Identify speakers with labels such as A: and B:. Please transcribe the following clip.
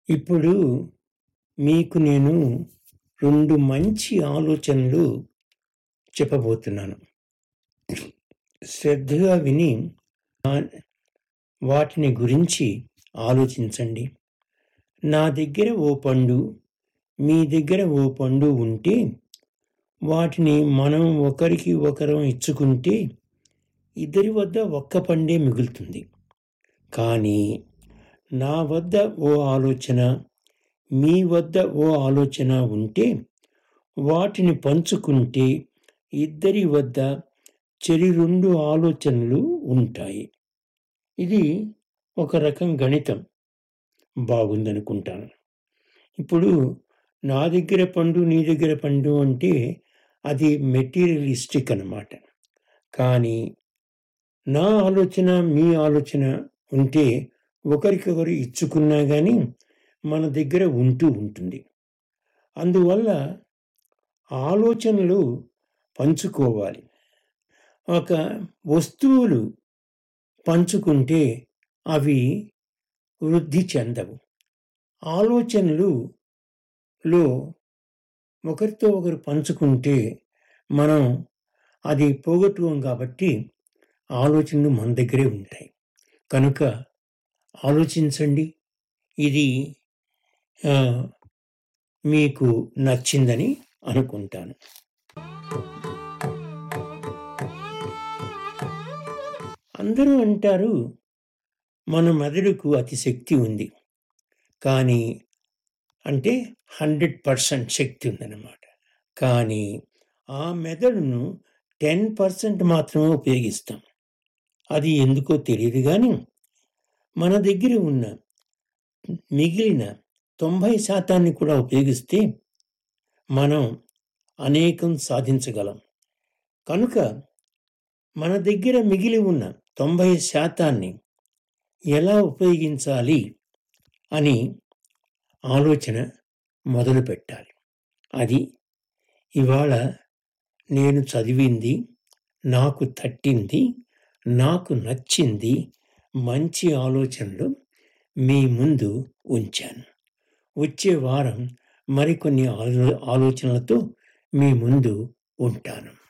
A: ఇప్పుడు మీకు నేను రెండు మంచి ఆలోచనలు చెప్పబోతున్నాను శ్రద్ధగా విని ఆ- వాటిని గురించి ఆలోచించండి నా దగ్గర ఓ పండు మీ దగ్గర ఓ పండు ఉంటే వాటిని మనం ఒకరికి ఒకరం ఇచ్చుకుంటే ఇద్దరి వద్ద ఒక్క పండే మిగులుతుంది కానీ నా వద్ద ఓ ఆలోచన మీ వద్ద ఓ ఆలోచన ఉంటే వాటిని పంచుకుంటే ఇద్దరి వద్ద చెరి రెండు ఆలోచనలు ఉంటాయి ఇది ఒక రకం గణితం బాగుందనుకుంటాను ఇప్పుడు నా దగ్గర పండు నీ దగ్గర పండు అంటే అది మెటీరియలిస్టిక్ అన్నమాట కానీ నా ఆలోచన మీ ఆలోచన ఉంటే ఒకరికొకరు ఇచ్చుకున్నా కానీ మన దగ్గర ఉంటూ ఉంటుంది అందువల్ల ఆలోచనలు పంచుకోవాలి ఒక వస్తువులు పంచుకుంటే అవి వృద్ధి చెందవు ఆలోచనలు లో ఒకరితో ఒకరు పంచుకుంటే మనం అది పోగొట్టుకోం కాబట్టి ఆలోచనలు మన దగ్గరే ఉంటాయి కనుక ఆలోచించండి ఇది ఆ, మీకు నచ్చిందని అనుకుంటాను అందరూ అంటారు మన మెదడుకు అతి శక్తి ఉంది కానీ అంటే హండ్రెడ్ పర్సెంట్ శక్తి ఉందన్నమాట కానీ ఆ మెదడును టెన్ పర్సెంట్ మాత్రమే ఉపయోగిస్తాం అది ఎందుకో తెలియదు కానీ మన దగ్గర ఉన్న మిగిలిన తొంభై శాతాన్ని కూడా ఉపయోగిస్తే మనం అనేకం సాధించగలం కనుక మన దగ్గర మిగిలి ఉన్న తొంభై శాతాన్ని ఎలా ఉపయోగించాలి అని ఆలోచన మొదలు పెట్టాలి అది ఇవాళ నేను చదివింది నాకు తట్టింది నాకు నచ్చింది మంచి ఆలోచనలు మీ ముందు ఉంచాను వచ్చే వారం మరికొన్ని ఆలో ఆలోచనలతో మీ ముందు ఉంటాను